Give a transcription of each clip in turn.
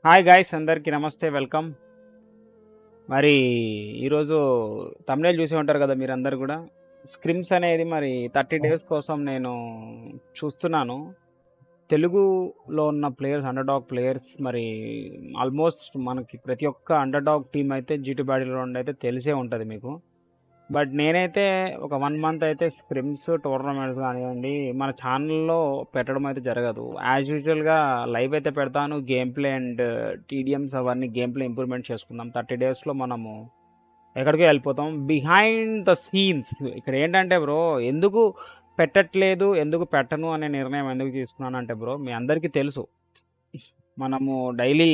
Hi guys అందరికీ నమస్తే welcome మరి ఈరోజు తమిళ చూసి ఉంటారు కదా మీరందరూ కూడా స్క్రిమ్స్ అనేది మరి థర్టీ డేస్ కోసం నేను చూస్తున్నాను తెలుగులో ఉన్న ప్లేయర్స్ అండర్ డాగ్ ప్లేయర్స్ మరి ఆల్మోస్ట్ మనకి ప్రతి ఒక్క అండర్ డాగ్ టీం అయితే జీటీ బ్యాడీలో అయితే తెలిసే ఉంటుంది మీకు బట్ నేనైతే ఒక వన్ మంత్ అయితే స్క్రిమ్స్ టోర్నమెంట్స్ కానివ్వండి మన ఛానల్లో పెట్టడం అయితే జరగదు యాజ్ యూజువల్గా లైవ్ అయితే పెడతాను గేమ్ ప్లే అండ్ టీడీఎంస్ అవన్నీ గేమ్ ప్లే ఇంప్రూవ్మెంట్ చేసుకుందాం థర్టీ డేస్లో మనము ఎక్కడికి వెళ్ళిపోతాం బిహైండ్ ద సీన్స్ ఇక్కడ ఏంటంటే బ్రో ఎందుకు పెట్టట్లేదు ఎందుకు పెట్టను అనే నిర్ణయం ఎందుకు తీసుకున్నాను అంటే బ్రో మీ అందరికీ తెలుసు మనము డైలీ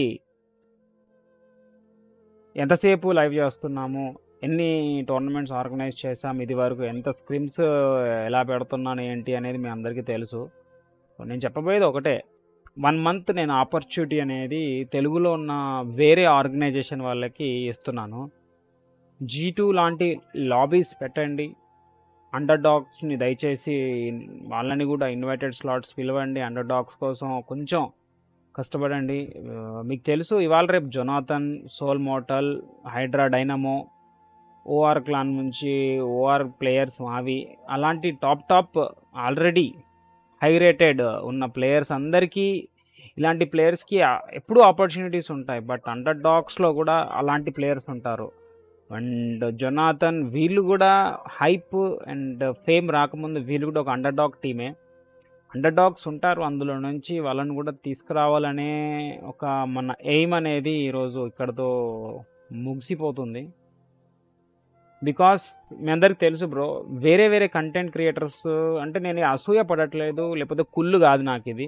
ఎంతసేపు లైవ్ చేస్తున్నాము ఎన్ని టోర్నమెంట్స్ ఆర్గనైజ్ చేసాం ఇది వరకు ఎంత స్క్రిమ్స్ ఎలా పెడుతున్నాను ఏంటి అనేది మీ అందరికీ తెలుసు సో నేను చెప్పబోయేది ఒకటే వన్ మంత్ నేను ఆపర్చునిటీ అనేది తెలుగులో ఉన్న వేరే ఆర్గనైజేషన్ వాళ్ళకి ఇస్తున్నాను జీ టూ లాంటి లాబీస్ పెట్టండి అండర్ డాగ్స్ని దయచేసి వాళ్ళని కూడా ఇన్వైటెడ్ స్లాట్స్ పిలవండి అండర్ డాగ్స్ కోసం కొంచెం కష్టపడండి ఆ, మీకు తెలుసు ఇవాళ రేపు Jonathan Soul Mortal Hydra Dynamo OR clan నుంచి ఓఆర్ ప్లేయర్స్ మావి అలాంటి top top already high rated ఉన్న ప్లేయర్స్ అందరికీ ఇలాంటి ప్లేయర్స్కి ఎప్పుడూ ఆపర్చునిటీస్ ఉంటాయి బట్ అండర్ డాగ్స్లో కూడా అలాంటి ప్లేయర్స్ ఉంటారు అండ్ జొనాథన్ వీళ్ళు కూడా హైప్ అండ్ ఫేమ్ రాకముందు వీళ్ళు కూడా ఒక అండర్ డాగ్ టీమే అండర్ డాగ్స్ ఉంటారు అందులో నుంచి వాళ్ళని కూడా తీసుకురావాలనే ఒక మన ఎయిమ్ అనేది ఈరోజు ఇక్కడతో ముగిసిపోతుంది బికాస్ మీ అందరికి తెలుసు బ్రో వేరే వేరే కంటెంట్ క్రియేటర్స్ అంటే నేను అసూయ పడట్లేదు లేకపోతే కుళ్ళు కాదు నాకు ఇది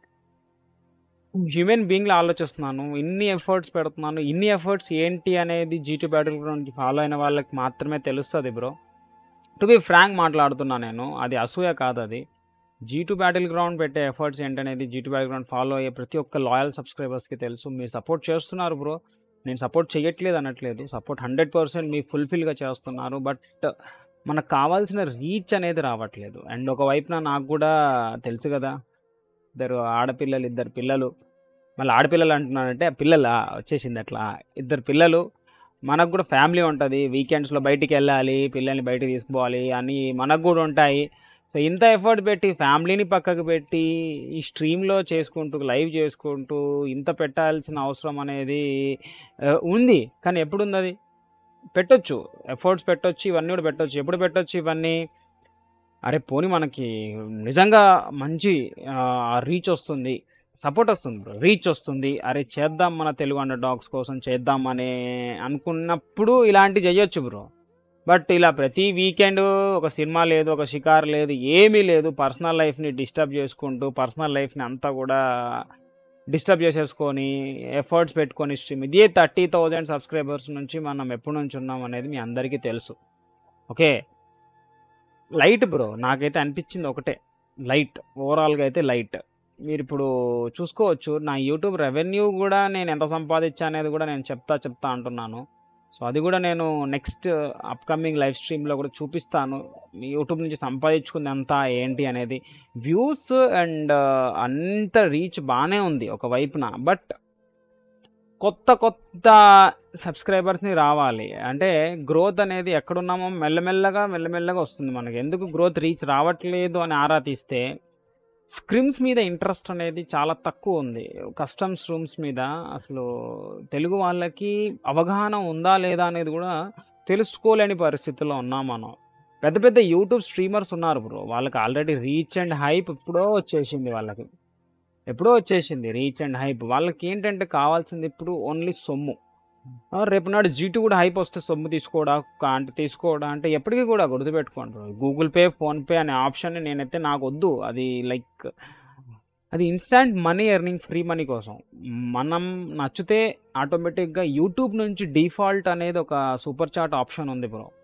హ్యూమన్ బీయింగ్లో ఆలోచిస్తున్నాను ఇన్ని ఎఫర్ట్స్ పెడుతున్నాను ఇన్ని ఎఫర్ట్స్ ఏంటి అనేది జీటీ బ్యాటిల్ గ్రౌండ్కి ఫాలో అయిన వాళ్ళకి మాత్రమే తెలుస్తుంది బ్రో టు బి ఫ్రాంక్ మాట్లాడుతున్నా నేను అది అసూయ కాదు అది జీ టూ బ్యాటిల్ గ్రౌండ్ పెట్టే ఎఫర్ట్స్ ఏంటనేది G two battle ground follow అయ్యే ప్రతి ఒక్క లాయల్ సబ్స్క్రైబర్స్కి తెలుసు మీరు సపోర్ట్ చేస్తున్నారు బ్రో నేను సపోర్ట్ చేయట్లేదు అనట్లేదు సపోర్ట్ హండ్రెడ్ పర్సెంట్ మీరు ఫుల్ఫిల్గా చేస్తున్నారు బట్ మనకు కావాల్సిన రీచ్ అనేది రావట్లేదు అండ్ ఒకవైపున నాకు కూడా తెలుసు కదా ఇద్దరు ఆడపిల్లలు ఇద్దరు పిల్లలు మళ్ళీ ఆడపిల్లలు అంటున్నానంటే పిల్లల వచ్చేసింది అట్లా ఇద్దరు పిల్లలు మనకు కూడా ఫ్యామిలీ ఉంటుంది వీకెండ్స్లో బయటికి వెళ్ళాలి పిల్లల్ని బయటికి తీసుకుపోవాలి అని మనకు కూడా ఉంటాయి సో ఇంత ఎఫర్ట్ పెట్టి ఫ్యామిలీని పక్కకు పెట్టి ఈ స్ట్రీమ్లో చేసుకుంటూ లైవ్ చేసుకుంటూ ఇంత పెట్టాల్సిన అవసరం అనేది ఆ, ఉంది కానీ ఎప్పుడు ఉంది అది పెట్టొచ్చు ఎఫర్ట్స్ పెట్టొచ్చు ఇవన్నీ కూడా పెట్టొచ్చు ఎప్పుడు పెట్టొచ్చు ఇవన్నీ అరే పోనీ మనకి నిజంగా మంచి రీచ్ వస్తుంది సపోర్ట్ వస్తుంది బ్రో రీచ్ వస్తుంది అరే చేద్దాం మన తెలుగు అండర్ డాగ్స్ కోసం చేద్దాం అనే అనుకున్నప్పుడు ఇలాంటివి చేయొచ్చు బ్రో బట్ ఇలా ప్రతి వీకెండ్ ఒక సినిమా లేదు ఒక షికార్ లేదు ఏమీ లేదు పర్సనల్ లైఫ్ని డిస్టర్బ్ చేసుకుంటూ పర్సనల్ లైఫ్ని అంతా కూడా డిస్టర్బ్ చేసేసుకొని ఎఫర్ట్స్ పెట్టుకొని stream. ఇదే థర్టీ థౌజండ్ సబ్స్క్రైబర్స్ నుంచి మనం ఎప్పటి నుంచి ఉన్నాం అనేది మీ అందరికీ తెలుసు ఓకే లైట్ బ్రో నాకైతే అనిపించింది ఒకటే లైట్ ఓవరాల్గా అయితే లైట్ మీరు ఇప్పుడు చూసుకోవచ్చు నా యూట్యూబ్ రెవెన్యూ కూడా నేను ఎంత సంపాదించా అనేది కూడా నేను చెప్తా చెప్తా అంటున్నాను సో అది కూడా నేను నెక్స్ట్ అప్కమింగ్ లైవ్ స్ట్రీమ్లో కూడా చూపిస్తాను మీ యూట్యూబ్ నుంచి సంపాదించుకుంది ఎంత ఏంటి అనేది వ్యూస్ అండ్ అంత రీచ్ బాగానే ఉంది ఒక వైపున బట్ కొత్త కొత్త సబ్స్క్రైబర్స్ని రావాలి అంటే గ్రోత్ అనేది ఎక్కడున్నామో మెల్లమెల్లగా మెల్లమెల్లగా వస్తుంది మనకి ఎందుకు గ్రోత్ రీచ్ రావట్లేదు అని ఆరా తీస్తే స్క్రిమ్స్ మీద ఇంట్రెస్ట్ అనేది చాలా తక్కువ ఉంది కస్టమ్స్ రూమ్స్ మీద అసలు తెలుగు వాళ్ళకి అవగాహన ఉందా లేదా అనేది కూడా తెలుసుకోలేని పరిస్థితిలో ఉన్నాం మనం పెద్ద పెద్ద యూట్యూబ్ స్ట్రీమర్స్ ఉన్నారు బ్రో వాళ్ళకి ఆల్రెడీ రీచ్ అండ్ హైప్ ఎప్పుడో వచ్చేసింది వాళ్ళకి ఎప్పుడో వచ్చేసింది రీచ్ అండ్ హైప్ వాళ్ళకి ఏంటంటే కావాల్సింది ఇప్పుడు ఓన్లీ సొమ్ము ఆ, రేపు నాడు జీటు కూడా హైప్ వస్తే సొమ్ము తీసుకోవడా కా- అంటే తీసుకోవడా అంటే ఎప్పటికీ కూడా గుర్తుపెట్టుకోండి గూగుల్ పే ఫోన్పే అనే ఆప్షన్ నేనైతే నాకు వద్దు అది లైక్ అది instant money earning free money కోసం మనం నచ్చితే ఆటోమేటిక్గా యూట్యూబ్ నుంచి డిఫాల్ట్ అనేది ఒక సూపర్ చాట్ ఆప్షన్ ఉంది బ్రో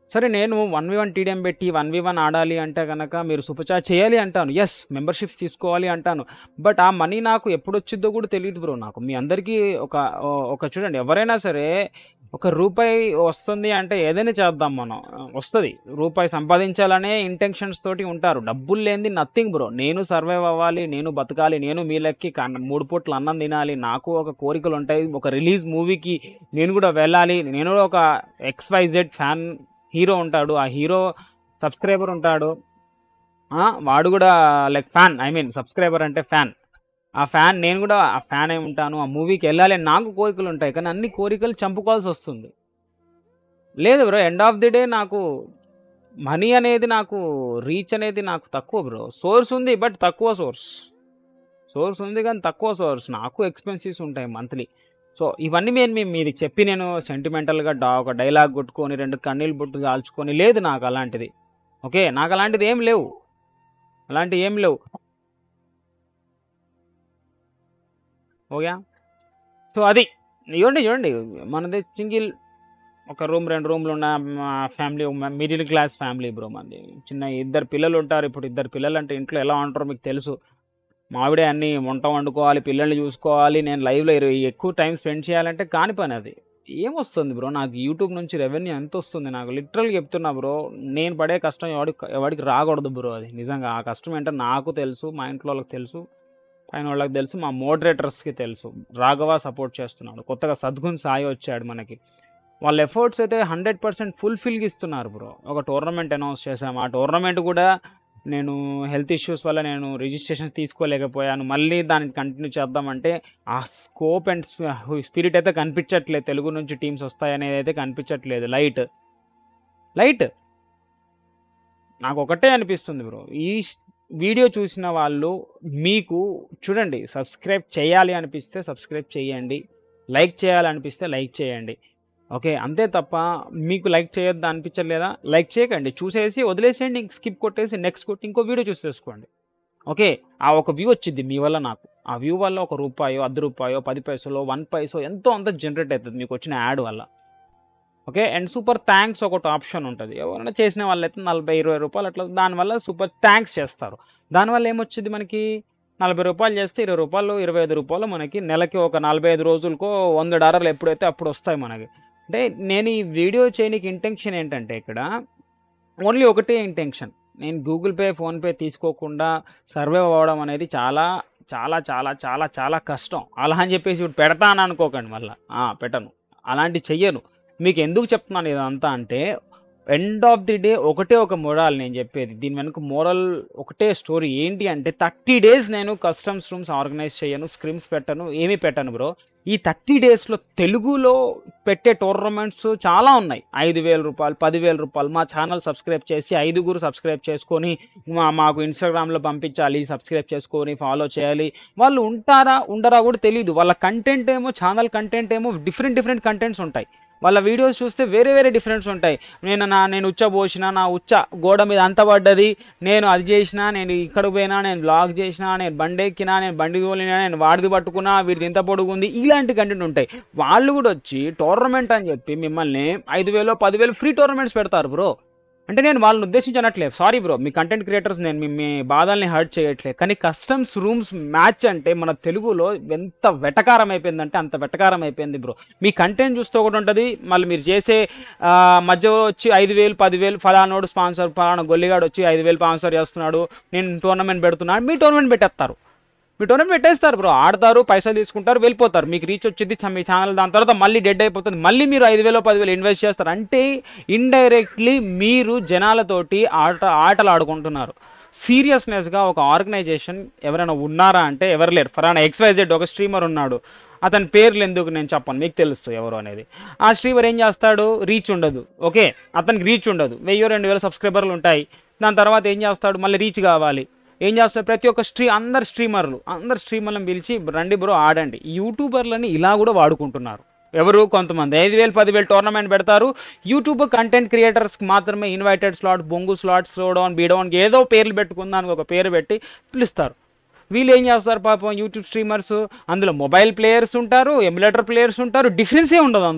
సరే నేను వన్ వి వన్ టీడీఎం పెట్టి వన్ వి వన్ ఆడాలి అంటే కనుక మీరు సూపర్ చాట్ చేయాలి అంటాను ఎస్ మెంబర్షిప్స్ తీసుకోవాలి అంటాను బట్ ఆ మనీ నాకు ఎప్పుడు వచ్చిందో కూడా తెలియదు బ్రో నాకు మీ అందరికీ ఒక ఒక చూడండి ఎవరైనా సరే ఒక రూపాయి వస్తుంది అంటే ఏదైనా చేద్దాం మనం వస్తుంది రూపాయి సంపాదించాలనే ఇంటెన్షన్స్ తోటి ఉంటారు డబ్బులు లేనిది నథింగ్ బ్రో నేను సర్వైవ్ అవ్వాలి నేను బతకాలి నేను మీ లెక్కి కన్- మూడు పూట్ల అన్నం తినాలి నాకు ఒక కోరికలు ఉంటాయి ఒక రిలీజ్ మూవీకి నేను కూడా వెళ్ళాలి నేను కూడా ఒక ఎక్స్వైజెడ్ ఫ్యాన్ హీరో ఉంటాడు ఆ హీరో సబ్స్క్రైబర్ ఉంటాడు ఆ, వాడు కూడా like fan I mean subscriber అంటే ఫ్యాన్ ఆ ఫ్యాన్ నేను కూడా ఆ ఫ్యాన్ అయి ఉంటాను ఆ మూవీకి వెళ్ళాలి అని నాకు కోరికలు ఉంటాయి కానీ అన్ని కోరికలు చంపుకోవాల్సి వస్తుంది లేదు bro end of the day నాకు మనీ అనేది నాకు రీచ్ అనేది నాకు తక్కువ బ్రో సోర్స్ ఉంది బట్ తక్కువ సోర్స్ సోర్స్ ఉంది కానీ తక్కువ సోర్స్ నాకు ఎక్స్పెన్సెస్ ఉంటాయి మంత్లీ సో ఇవన్నీ నేను మీ మీరు చెప్పి నేను సెంటిమెంటల్గా డా ఒక డైలాగ్ కొట్టుకొని రెండు కన్నీళ్ళు బొట్టు దాల్చుకొని లేదు నాకు అలాంటిది ఓకే నాకు అలాంటిది ఏం లేవు అలాంటివి ఏం లేవు ఓకే సో అది చూడండి చూడండి మనది సింగిల్ ఒక రూమ్ రెండు రూమ్లు ఉన్న family middle class family bro మనది చిన్న ఇద్దరు పిల్లలు ఉంటారు ఇప్పుడు ఇద్దరు పిల్లలు అంటే ఇంట్లో ఎలా ఉంటారో మీకు తెలుసు మావిడే అన్ని వంట వండుకోవాలి పిల్లల్ని చూసుకోవాలి నేను లైవ్లో ఎక్కువ టైం స్పెండ్ చేయాలంటే కాని పని అది ఏమొస్తుంది బ్రో నాకు యూట్యూబ్ నుంచి రెవెన్యూ ఎంత వస్తుంది నాకు లిటరల్గా చెప్తున్నా బ్రో నేను పడే కష్టం ఎవడికి ఎవడికి రాకూడదు బ్రో అది నిజంగా ఆ కష్టం ఏంటో నాకు తెలుసు మా ఇంట్లో వాళ్ళకి తెలుసు పైన వాళ్ళకి తెలుసు మా మోడరేటర్స్కి తెలుసు రాఘవ సపోర్ట్ చేస్తున్నాడు కొత్తగా సద్గున్ సాయి వచ్చాడు మనకి వాళ్ళ ఎఫర్ట్స్ అయితే హండ్రెడ్ పర్సెంట్ ఫుల్ఫిల్గా ఇస్తున్నారు బ్రో ఒక టోర్నమెంట్ అనౌన్స్ చేసాము ఆ టోర్నమెంట్ కూడా నేను హెల్త్ ఇష్యూస్ వల్ల నేను రిజిస్ట్రేషన్స్ తీసుకోలేకపోయాను మళ్ళీ దాన్ని కంటిన్యూ చేద్దామంటే ఆ స్కోప్ అండ్ స్పిరిట్ అయితే కనిపించట్లేదు తెలుగు నుంచి టీమ్స్ వస్తాయనేది అయితే కనిపించట్లేదు లైట్ లైట్ నాకు ఒకటే అనిపిస్తుంది బ్రో ఈ వీడియో చూసిన వాళ్ళు మీకు చూడండి సబ్స్క్రైబ్ చేయాలి అనిపిస్తే సబ్స్క్రైబ్ చేయండి లైక్ చేయాలనిపిస్తే లైక్ చేయండి ఓకే అంతే తప్ప మీకు లైక్ చేయొద్దు అనిపించలేదా లైక్ చేయకండి చూసేసి వదిలేసేయండి స్కిప్ కొట్టేసి నెక్స్ట్ కొట్టి ఇంకో వీడియో చూసేసుకోండి ఓకే ఆ ఒక వ్యూ వచ్చింది మీ వల్ల నాకు ఆ వ్యూ వల్ల ఒక రూపాయో అర్ధ రూపాయో పది పైసలో వన్ పైసో ఎంతో అంత జనరేట్ అవుతుంది మీకు వచ్చిన యాడ్ వల్ల ఓకే అండ్ సూపర్ థ్యాంక్స్ ఒకటి ఆప్షన్ ఉంటుంది ఎవరైనా చేసిన వాళ్ళైతే నలభై ఇరవై రూపాయలు అట్లా దానివల్ల సూపర్ థ్యాంక్స్ చేస్తారు దానివల్ల ఏమొచ్చింది మనకి నలభై రూపాయలు చేస్తే ఇరవై రూపాయలు ఇరవై ఐదు రూపాయలు మనకి నెలకి ఒక నలభై ఐదు రోజులకో వంద డాలర్లు ఎప్పుడైతే అప్పుడు వస్తాయి మనకి అంటే నేను ఈ వీడియో చేయడానికి ఇంటెన్షన్ ఏంటంటే ఇక్కడ ఓన్లీ ఒకటే ఇంటెన్షన్ నేను గూగుల్ పే ఫోన్పే తీసుకోకుండా సర్వైవ్ అవ్వడం అనేది చాలా చాలా చాలా చాలా చాలా కష్టం అలా అని చెప్పేసి ఇప్పుడు పెడతాను అనుకోకండి మళ్ళీ పెట్టను అలాంటి చెయ్యను మీకు ఎందుకు చెప్తున్నాను ఇదంతా అంటే ఎండ్ ఆఫ్ ది డే ఒకటే ఒక మోరల్ నేను చెప్పేది దీని వెనుక మోరల్ ఒకటే స్టోరీ ఏంటి అంటే థర్టీ డేస్ నేను కస్టమ్స్ రూమ్స్ ఆర్గనైజ్ చేయను స్క్రీమ్స్ పెట్టను ఏమీ పెట్టను బ్రో ఈ థర్టీ డేస్లో తెలుగులో పెట్టే టోర్నమెంట్స్ చాలా ఉన్నాయి ఐదు వేల రూపాయలు పదివేల రూపాయలు మా ఛానల్ సబ్స్క్రైబ్ చేసి ఐదుగురు సబ్స్క్రైబ్ చేసుకొని మా మాకు ఇన్స్టాగ్రామ్లో పంపించాలి సబ్స్క్రైబ్ చేసుకొని ఫాలో చేయాలి వాళ్ళు ఉంటారా ఉండరా కూడా తెలియదు వాళ్ళ కంటెంట్ ఏమో ఛానల్ కంటెంట్ ఏమో డిఫరెంట్ డిఫరెంట్ కంటెంట్స్ ఉంటాయి వాళ్ళ వీడియోస్ చూస్తే వేరే వేరే డిఫరెన్స్ ఉంటాయి నేను నా నేను ఉచ్చ పోసిన నా ఉచ్చ గోడ మీద అంత పడ్డది నేను అది చేసిన నేను ఇక్కడ పోయినా నేను బ్లాగ్ చేసిన నేను బండి ఎక్కినా నేను బండి తోలినా నేను వాడిది పట్టుకున్నా వీడిది ఇంత పొడుగుంది ఇలాంటి కంటెంట్ ఉంటాయి వాళ్ళు కూడా వచ్చి టోర్నమెంట్ అని చెప్పి మిమ్మల్ని ఐదు వేలు పదివేలు ఫ్రీ టోర్నమెంట్స్ పెడతారు బ్రో అంటే నేను వాళ్ళని ఉద్దేశించి అనట్లేదు సారీ బ్రో మీ కంటెంట్ క్రియేటర్స్ నేను మీ మీ బాధల్ని హర్ట్ చేయట్లేదు కానీ కస్టమ్స్ రూమ్స్ మ్యాచ్ అంటే మన తెలుగులో ఎంత వెటకారం అయిపోయిందంటే అంత వెటకారం అయిపోయింది బ్రో మీ కంటెంట్ చూస్తే ఒకటి ఉంటుంది మళ్ళీ మీరు చేసే ఆ, మధ్యలో వచ్చి ఐదు వేలు పదివేలు ఫలానోడు స్పాన్సర్ ఫలానా గొల్లిగాడు వచ్చి ఐదు వేలు స్పాన్సర్ చేస్తున్నాడు నేను టోర్నమెంట్ పెడుతున్నాను మీ టోర్నమెంట్ పెట్టేస్తారు మీ టోర్నమెంట్ పెట్టేస్తారు బ్రో ఆడతారు పైసలు తీసుకుంటారు వెళ్ళిపోతారు మీకు రీచ్ వచ్చింది మీ ఛానల్ దాని తర్వాత మళ్ళీ డెడ్ అయిపోతుంది మళ్ళీ మీరు ఐదు వేలు పదివేలు ఇన్వెస్ట్ చేస్తారు అంటే ఇండైరెక్ట్లీ మీరు జనాలతోటి ఆట ఆటలు ఆడుకుంటున్నారు సీరియస్నెస్గా ఒక ఆర్గనైజేషన్ ఎవరైనా ఉన్నారా అంటే ఎవరు లేరు ఫలానా ఎక్స్వైజెడ్ ఒక స్ట్రీమర్ ఉన్నాడు అతని పేర్లు ఎందుకు నేను చెప్పను మీకు తెలుసు ఎవరు అనేది ఆ స్ట్రీమర్ ఏం చేస్తాడు రీచ్ ఉండదు ఓకే అతనికి రీచ్ ఉండదు వెయ్యి రెండు వేల సబ్స్క్రైబర్లు ఉంటాయి దాని తర్వాత ఏం చేస్తాడు మళ్ళీ రీచ్ కావాలి ఏం చేస్తారు ప్రతి ఒక్క స్ట్రీ అందరు స్ట్రీమర్లు అందరు స్ట్రీమర్లను పిలిచి రండి బ్రో ఆడండి ఈ యూట్యూబర్లని ఇలా కూడా వాడుకుంటున్నారు ఎవరు కొంతమంది ఐదు వేలు పదివేలు టోర్నమెంట్ పెడతారు యూట్యూబ్ కంటెంట్ క్రియేటర్స్కి మాత్రమే ఇన్వైటెడ్ స్లాట్ బొంగు స్లాట్ స్లోడౌన్ బీడౌన్ ఏదో పేర్లు పెట్టుకుందానికి ఒక పేరు పెట్టి పిలుస్తారు వీళ్ళు ఏం చేస్తారు పాపం యూట్యూబ్ స్ట్రీమర్స్ అందులో మొబైల్ ప్లేయర్స్ ఉంటారు ఎమ్యులేటర్ ప్లేయర్స్ ఉంటారు డిఫరెన్సే ఉండదు అందులో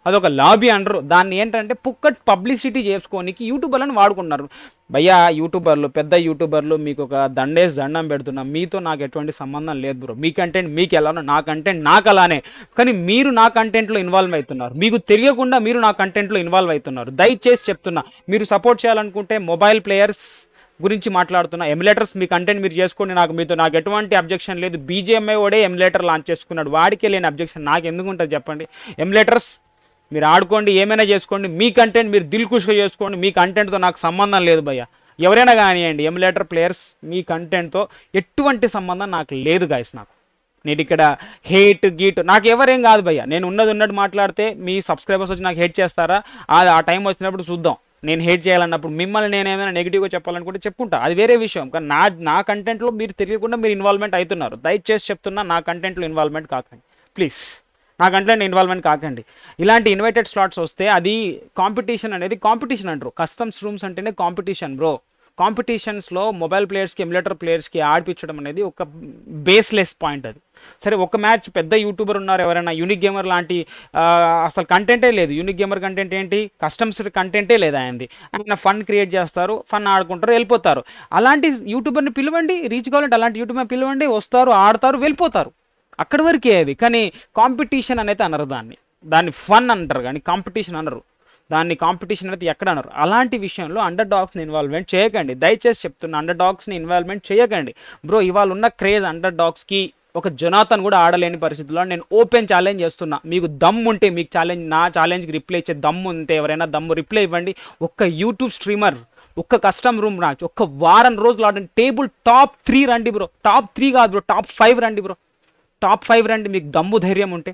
అదొక లాబీ అంటారు దాన్ని ఏంటంటే పుక్కట్ పబ్లిసిటీ చేసుకోనికి యూట్యూబర్లను వాడుకుంటున్నారు భయ్యా యూట్యూబర్లు పెద్ద యూట్యూబర్లు మీకు ఒక దండేసి దండం పెడుతున్నా మీతో నాకు ఎటువంటి సంబంధం లేదు బ్రో మీ కంటెంట్ మీకు ఎలానో నా కంటెంట్ నాకు అలానే కానీ మీరు నా కంటెంట్లో ఇన్వాల్వ్ అవుతున్నారు మీకు తెలియకుండా మీరు నా కంటెంట్లో ఇన్వాల్వ్ అవుతున్నారు దయచేసి చెప్తున్నా మీరు సపోర్ట్ చేయాలనుకుంటే మొబైల్ ప్లేయర్స్ గురించి మాట్లాడుతున్నా ఎమ్యులేటర్స్ మీ కంటెంట్ మీరు చేసుకోండి నాకు మీతో నాకు ఎటువంటి అబ్జెక్షన్ లేదు బీజేఎంఐ ఓడే ఎమ్యులేటర్ లాంచ్ చేసుకున్నాడు వాడికే లేని అబ్జెక్షన్ నాకు ఎందుకు ఉంటుంది చెప్పండి ఎమ్యులేటర్స్ మీరు ఆడుకోండి ఏమైనా చేసుకోండి మీ కంటెంట్ మీరు దిల్ ఖుష్గా చేసుకోండి మీ కంటెంట్తో నాకు సంబంధం లేదు భయ్య ఎవరైనా కానివ్వండి ఎమ్యులేటర్ ప్లేయర్స్ మీ కంటెంట్తో ఎటువంటి సంబంధం నాకు లేదు గాయస్ నాకు నేను ఇక్కడ హేట్ గీట్ నాకు ఎవరేం కాదు భయ్య నేను ఉన్నది ఉన్నట్టు మాట్లాడితే మీ సబ్స్క్రైబర్స్ వచ్చి నాకు హేట్ చేస్తారా ఆ ఆ టైం వచ్చినప్పుడు చూద్దాం నేను హేట్ చేయాలన్నప్పుడు మిమ్మల్ని నేను ఏమైనా నెగిటివ్గా చెప్పాలనుకుంటే చెప్పుకుంటా అది వేరే విషయం కానీ నా నా కంటెంట్లో మీరు తెలియకుండా మీరు ఇన్వాల్వ్మెంట్ అవుతున్నారు దయచేసి చెప్తున్నా నా కంటెంట్లో ఇన్వాల్వ్మెంట్ కాకండి ప్లీజ్ నా కంటెంట్ ఇన్వాల్వ్మెంట్ కాకండి ఇలాంటి ఇన్వైటెడ్ స్లాట్స్ వస్తే అది కాంపిటీషన్ అనేది కాంపిటీషన్ అంటారు కస్టమ్స్ రూమ్స్ అంటేనే కాంపిటీషన్ బ్రో కాంపిటీషన్స్లో మొబైల్ ప్లేయర్స్కి ఎమ్యులేటర్ ప్లేయర్స్కి ఆడిపించడం అనేది ఒక బేస్లెస్ పాయింట్ అది సరే ఒక మ్యాచ్ పెద్ద యూట్యూబర్ ఉన్నారు ఎవరైనా యూనిక్ గేమర్ లాంటి ఆ, అసలు కంటెంటే లేదు యూనిక్ గేమర్ కంటెంట్ ఏంటి కస్టమ్స్ కంటెంటే లేదు ఆయనది ఆయన ఫన్ క్రియేట్ చేస్తారు ఫన్ ఆడుకుంటారు వెళ్ళిపోతారు అలాంటి యూట్యూబర్ని పిలవండి రీచ్ కావాలంటే అలాంటి యూట్యూబర్ పిలవండి వస్తారు ఆడతారు వెళ్ళిపోతారు అక్కడి వరకే అది కానీ కాంపిటీషన్ అనేది అనరు దాన్ని దాన్ని ఫన్ అంటారు కానీ కాంపిటీషన్ అనరు దాన్ని కాంపిటీషన్ అనేది ఎక్కడ అనరు అలాంటి విషయంలో అండర్ డాగ్స్ని ఇన్వాల్వ్మెంట్ చేయకండి దయచేసి చెప్తున్నా అండర్ డాగ్స్ని ఇన్వాల్వ్మెంట్ చేయకండి బ్రో ఇవాళ ఉన్న క్రేజ్ అండర్ డాగ్స్కి ఒక జొనాథన్ కూడా ఆడలేని పరిస్థితుల్లో నేను ఓపెన్ ఛాలెంజ్ చేస్తున్నా మీకు దమ్ ఉంటే మీకు ఛాలెంజ్ నా ఛాలెంజ్కి రిప్లై ఇచ్చే దమ్ము ఉంటే ఎవరైనా దమ్ము రిప్లై ఇవ్వండి ఒక్క యూట్యూబ్ స్ట్రీమర్ ఒక్క కస్టమ్ రూమ్ మ్యాచ్ ఒక్క వారం రోజులు ఆడండి టేబుల్ టాప్ త్రీ రండి బ్రో టాప్ త్రీ కాదు బ్రో టాప్ ఫైవ్ రండి బ్రో టాప్ ఫైవ్ రండి మీకు దమ్ము ధైర్యం ఉంటే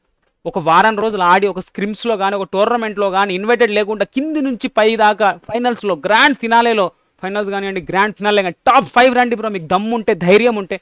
ఒక వారం రోజులు ఆడి ఒక స్క్రిమ్స్లో కానీ ఒక టోర్నమెంట్లో కానీ ఇన్వైటెడ్ లేకుండా కింది నుంచి పై దాకా ఫైనల్స్లో గ్రాండ్ ఫినాలేలో ఫైనల్స్ కానివ్వండి గ్రాండ్ ఫినాలే కానీ టాప్ ఫైవ్ రండి బ్రో మీకు దమ్ము ఉంటే ధైర్యం ఉంటే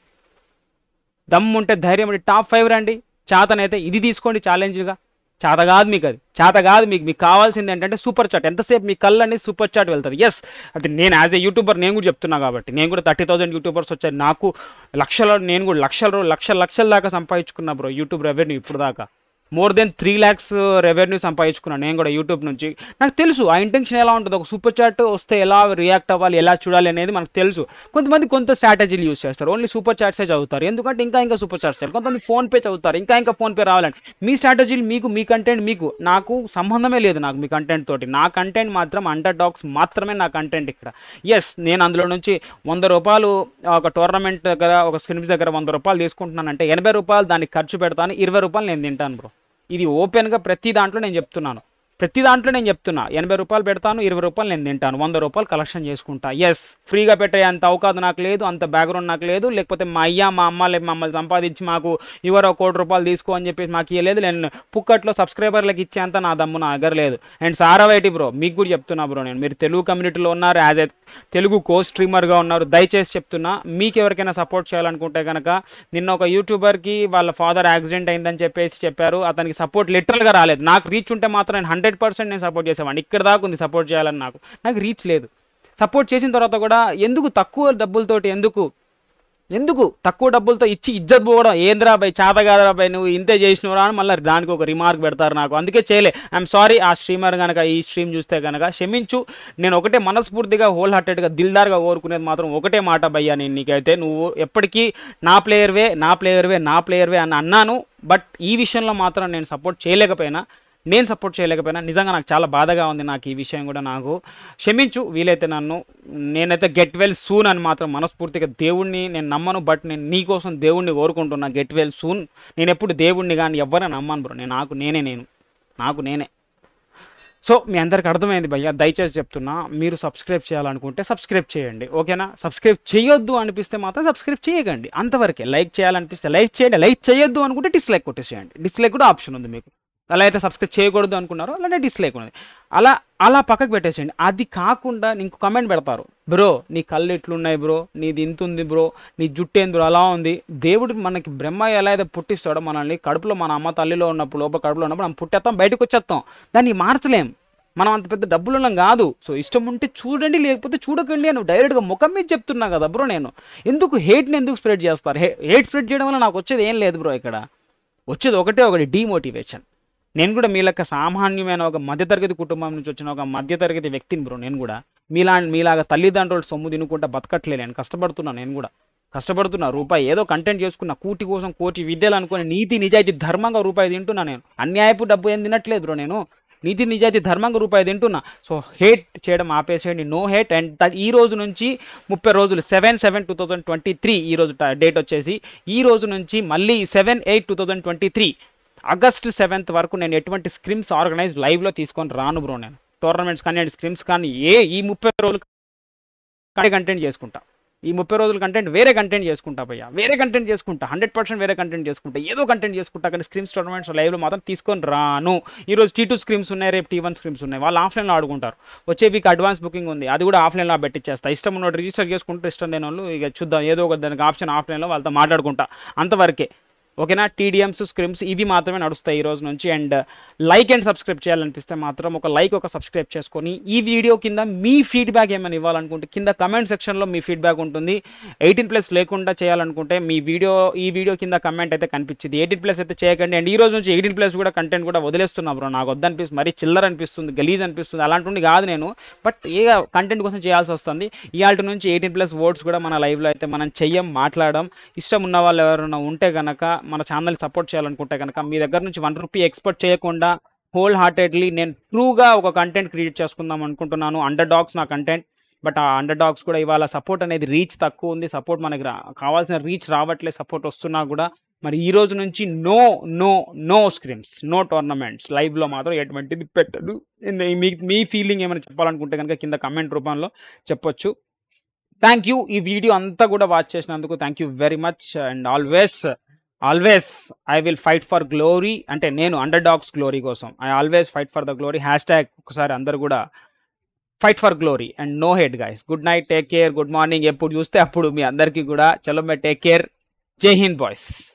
దమ్ము ఉంటే ధైర్యం ఉంటే టాప్ ఫైవ్ రండి చేతనైతే ఇది తీసుకోండి ఛాలెంజ్గా చేత కాదు మీకు అది చేత కాదు మీకు మీకు కావాల్సింది ఏంటంటే సూపర్ చాట్ ఎంతసేపు మీ కళ్ళు అనేది సూపర్ చాట్ వెళ్తుంది ఎస్ అది నేను యాజ్ ఏ యూట్యూబర్ నేను కూడా చెప్తున్నా కాబట్టి నేను కూడా థర్టీ థౌసండ్ యూట్యూబర్స్ వచ్చాయి నాకు లక్షల నేను కూడా లక్షల లక్షల లక్షల దాకా సంపాదించుకున్నా బ్రో యూట్యూబ్ రెవెన్యూ ఇప్పుడు దాకా more than three lakhs revenue సంపాదించుకున్నాను నేను కూడా యూట్యూబ్ నుంచి నాకు తెలుసు ఆ ఇంటెన్షన్ ఎలా ఉంటుంది ఒక సూపర్ చాట్ వస్తే ఎలా రియాక్ట్ అవ్వాలి ఎలా చూడాలి అనేది మనకు తెలుసు కొంతమంది కొంత స్ట్రాటజీలు యూస్ చేస్తారు ఓన్లీ సూపర్ చాట్సే చదువుతారు ఎందుకంటే ఇంకా ఇంకా సూపర్ చాట్స్ చేయాలి కొంతమంది ఫోన్ పే చదువుతారు ఇంకా ఇంకా ఫోన్ పే రావాలని మీ స్ట్రాటజీలు మీకు మీ కంటెంట్ మీకు నాకు సంబంధమే లేదు నాకు మీ కంటెంట్ తోటి నా కంటెంట్ మాత్రం అండర్ డాగ్స్ మాత్రమే నా కంటెంట్ ఇక్కడ ఎస్ నేను అందులో నుంచి వంద రూపాయలు ఒక టోర్నమెంట్ దగ్గర ఒక స్క్రిమ్స్ దగ్గర వంద రూపాయలు తీసుకుంటున్నానంటే ఎనభై రూపాయలు దానికి ఖర్చు పెడతాను ఇరవై రూపాయలు నేను తింటాను బ్రో ఇది ఓపెన్గా ప్రతి దాంట్లో నేను చెప్తున్నాను ప్రతి దాంట్లో నేను చెప్తున్నా ఎనభై రూపాయలు పెడతాను ఇరవై రూపాయలు నేను తింటాను వంద రూపాయలు కలెక్షన్ చేసుకుంటా ఎస్ ఫ్రీగా పెట్టే అంత అవకాశం నాకు లేదు అంత బ్యాక్గ్రౌండ్ నాకు లేదు లేకపోతే మా అయ్య మా అమ్మ లేక మమ్మల్ని సంపాదించి మాకు ఇవరో కోటి రూపాయలు తీసుకో అని చెప్పేసి మాకు ఇవ్వలేదు నేను పుక్కట్లో సబ్స్క్రైబర్లకు ఇచ్చేంత నా దమ్ము నా దగ్గర లేదు అండ్ సారావైటి బ్రో మీకు కూడా చెప్తున్నా బ్రో నేను మీరు తెలుగు కమ్యూనిటీలో ఉన్నారు యాజ్ ఎ తెలుగు కో స్ట్రీమర్గా ఉన్నారు దయచేసి చెప్తున్నా మీకు ఎవరికైనా సపోర్ట్ చేయాలనుకుంటే కనుక నిన్న ఒక యూట్యూబర్కి వాళ్ళ ఫాదర్ యాక్సిడెంట్ అయిందని చెప్పేసి చెప్పారు అతనికి సపోర్ట్ లిటరల్గా రాలేదు నాకు రీచ్ ఉంటే మాత్రం నేను హండ్రెడ్ పర్సెంట్ నేను సపోర్ట్ చేసేవాడిని ఇక్కడ దాకా ఉంది సపోర్ట్ చేయాలని నాకు నాకు రీచ్ లేదు సపోర్ట్ చేసిన తర్వాత కూడా ఎందుకు తక్కువ డబ్బులతోటి ఎందుకు ఎందుకు తక్కువ డబ్బులతో ఇచ్చి ఇజ్జత్ పోవడం ఏంద్రా బై చేత కాదురా బై నువ్వు ఇంతే చేసినవరా అని మళ్ళీ దానికి ఒక రిమార్క్ పెడతారు నాకు అందుకే చేయలే ఐఎమ్ సారీ ఆ స్ట్రీమర్ కనుక ఈ స్ట్రీమ్ చూస్తే కనుక క్షమించు నేను ఒకటే మనస్ఫూర్తిగా హోల్ హార్టెడ్గా దిల్దార్గా కోరుకునేది మాత్రం ఒకటే మాట భయ్యా నేను నీకైతే నువ్వు ఎప్పటికీ నా ప్లేయర్వే నా ప్లేయర్వే నా ప్లేయర్వే అని అన్నాను బట్ ఈ విషయంలో మాత్రం నేను సపోర్ట్ చేయలేకపోయినా నేను సపోర్ట్ చేయలేకపోయినా నిజంగా నాకు చాలా బాధగా ఉంది నాకు ఈ విషయం కూడా నాకు క్షమించు వీలైతే నన్ను నేనైతే గెట్ వెల్ సూన్ అని మాత్రం మనస్ఫూర్తిగా దేవుణ్ణి నేను నమ్మను బట్ నేను నీ కోసం దేవుణ్ణి కోరుకుంటున్నా గెట్ వెల్ సూన్ నేను ఎప్పుడు దేవుణ్ణి కానీ ఎవరైనా నమ్మను బ్రో నేను నాకు నేనే నేను నాకు నేనే సో మీ అందరికి అర్థమైంది భయ్య దయచేసి చెప్తున్నా మీరు సబ్స్క్రైబ్ చేయాలనుకుంటే సబ్స్క్రైబ్ చేయండి ఓకేనా సబ్స్క్రైబ్ చేయొద్దు అనిపిస్తే మాత్రం సబ్స్క్రైబ్ చేయకండి అంతవరకే లైక్ చేయాలనిపిస్తే లైక్ చేయండి లైక్ చేయొద్దు అనుకుంటే డిస్లైక్ కొట్టేసేయండి డిస్లైక్ కూడా ఆప్షన్ ఉంది మీకు అలా అయితే సబ్స్క్రైబ్ చేయకూడదు అనుకున్నారో అలానే డిస్లైక్ ఉన్నది అలా అలా పక్కకు పెట్టేసేయండి అది కాకుండా ఇంకో కమెంట్ పెడతారు బ్రో నీ కళ్ళు ఎట్లున్నాయి బ్రో నీది ఇంత ఉంది బ్రో నీ జుట్టు ఏంది బ్రో అలా ఉంది దేవుడు మనకి బ్రహ్మ ఎలా అయితే పుట్టిస్తాడో మనల్ని కడుపులో మన అమ్మ తల్లిలో ఉన్నప్పుడు లోపల కడుపులో ఉన్నప్పుడు మనం పుట్టేస్తాం బయటకు వచ్చేస్తాం దాన్ని మార్చలేం మనం అంత పెద్ద డబ్బులు ఉన్నాం కాదు సో ఇష్టం ఉంటే చూడండి లేకపోతే చూడకండి అని డైరెక్ట్గా ముఖం మీద చెప్తున్నా కదా బ్రో నేను ఎందుకు హేట్ని ఎందుకు స్ప్రెడ్ చేస్తారు హేట్ స్ప్రెడ్ చేయడం వల్ల నాకు వచ్చేది ఏం లేదు బ్రో ఇక్కడ వచ్చేది ఒకటే ఒకటి డీమోటివేషన్ నేను కూడా మీ లెక్క సామాన్యమైన ఒక మధ్యతరగతి కుటుంబం నుంచి వచ్చిన ఒక మధ్యతరగతి వ్యక్తిని బ్రో నేను కూడా మీలా మీలాగా తల్లిదండ్రులు సొమ్ము తినుకుంటా బతకట్లే నేను కష్టపడుతున్నా నేను కూడా కష్టపడుతున్నా రూపాయి ఏదో కంటెంట్ చేసుకున్న కూటి కోసం కోటి విద్యలు అనుకుని నీతి నిజాయితీ ధర్మంగా రూపాయి తింటున్నా నేను అన్యాయపు డబ్బు ఏం తినట్లేదు బ్రో నేను నీతి నిజాయితీ ధర్మంగా రూపాయి తింటున్నా సో హేట్ చేయడం ఆపేసేయండి నో హేట్ అండ్ ఈ రోజు నుంచి ముప్పై రోజులు seven seven two thousand twenty three ఈ రోజు డేట్ వచ్చేసి ఈ రోజు నుంచి మళ్ళీ seven eight two thousand twenty three August seventh వరకు నేను ఎటువంటి స్క్రిమ్స్ ఆర్గనైజ్ లైవ్లో తీసుకొని రాను బ్రో నేను టోర్నమెంట్స్ కానీ స్క్రిమ్స్ కానీ ఏ ఈ ముప్పై రోజులు కంటెంట్ చేసుకుంటా ఈ ముప్పై రోజుల కంటెంట్ వేరే కంటెంట్ చేసుకుంటా భయ్యా వేరే కంటెంట్ చేసుకుంటా హండ్రెడ్ పర్సెంట్ వేరే కంటెంట్ చేసుకుంటా ఏదో కంటెంట్ చేసుకుంటా కానీ స్క్రీమ్స్ టోర్నమెంట్స్ లైవ్లో మాత్రం తీసుకొని రాను ఈ రోజు టీ టూ స్క్రీమ్స్ ఉన్నాయి రేపు టీ వన్ స్క్రీమ్స్ ఉన్నాయి వాళ్ళు ఆఫ్లైన్లో ఆడుకుంటారు వచ్చే వీక్ అడ్వాన్స్ బుకింగ్ ఉంది అది కూడా ఆఫ్లైన్లో పెట్టిచ్చేస్తా ఇష్టం ఉన్నోడు రిజిస్టర్ చేసుకుంటే ఇష్టం లేని వాళ్ళు ఇక చూద్దాం ఏదో ఒక దానికి ఆప్షన్ ఆఫ్లైన్లో వాళ్ళతో మాట్లాడుకుంటా అంతవరకే ఓకేనా టీడీఎంస్ స్క్రిమ్స్ ఇవి మాత్రమే నడుస్తాయి ఈ రోజు నుంచి అండ్ లైక్ అండ్ సబ్స్క్రైబ్ చేయాలనిపిస్తే మాత్రం ఒక లైక్ ఒక సబ్స్క్రైబ్ చేసుకొని ఈ వీడియో కింద మీ ఫీడ్బ్యాక్ ఏమైనా ఇవ్వాలనుకుంటే కింద కమెంట్ సెక్షన్లో మీ ఫీడ్బ్యాక్ ఉంటుంది ఎయిటీన్ ప్లస్ లేకుండా చేయాలనుకుంటే మీ వీడియో ఈ వీడియో కింద కమెంట్ అయితే కనిపించింది ఎయిటీన్ ప్లస్ అయితే చేయకండి అండ్ ఈ రోజు నుంచి ఎయిటీన్ ప్లస్ కూడా కంటెంట్ కూడా వదిలేస్తున్నా బ్రో నాకు వద్దనిపిస్తుంది మరీ చిల్లర అనిపిస్తుంది గలీజ్ అనిపిస్తుంది అలాంటి కాదు నేను బట్ ఏ కంటెంట్ కోసం చేయాల్సి వస్తుంది ఇవాళ నుంచి ఎయిటీన్ ప్లస్ వర్డ్స్ కూడా మన లైవ్లో అయితే మనం చెయ్యం మాట్లాడడం ఇష్టం ఉన్న వాళ్ళు ఎవరైనా ఉంటే కనుక మన ఛానల్ సపోర్ట్ చేయాలనుకుంటే కనుక మీ దగ్గర నుంచి వన్ రూపీ ఎక్స్పెక్ట్ చేయకుండా హోల్ హార్టెడ్లీ నేను ట్రూగా ఒక కంటెంట్ క్రియేట్ చేసుకుందాం అనుకుంటున్నాను అండర్ డాగ్స్ నా కంటెంట్ బట్ ఆ అండర్ డాగ్స్ కూడా ఇవాళ సపోర్ట్ అనేది రీచ్ తక్కువ ఉంది సపోర్ట్ మనకి రా కావాల్సిన రీచ్ రావట్లేదు సపోర్ట్ వస్తున్నా కూడా మరి ఈ రోజు నుంచి no no no scrims no tournaments లైవ్లో మాత్రం ఎటువంటిది పెట్టదు మీ మీ ఫీలింగ్ ఏమైనా చెప్పాలనుకుంటే కనుక కింద కమెంట్ రూపంలో చెప్పొచ్చు థ్యాంక్ యూ ఈ వీడియో అంతా కూడా వాచ్ చేసినందుకు thank you very much and always always I will fight for glory అంటే నేను అండర్ డాగ్స్ గ్లోరీ కోసం I always fight for the glory hashtag ఒకసారి అందరు కూడా fight for glory and no head guys good night take care good morning ఎప్పుడు చూస్తే అప్పుడు మీ అందరికీ కూడా చలో మే టేక్ కేర్ జై హింద్ బాయ్స్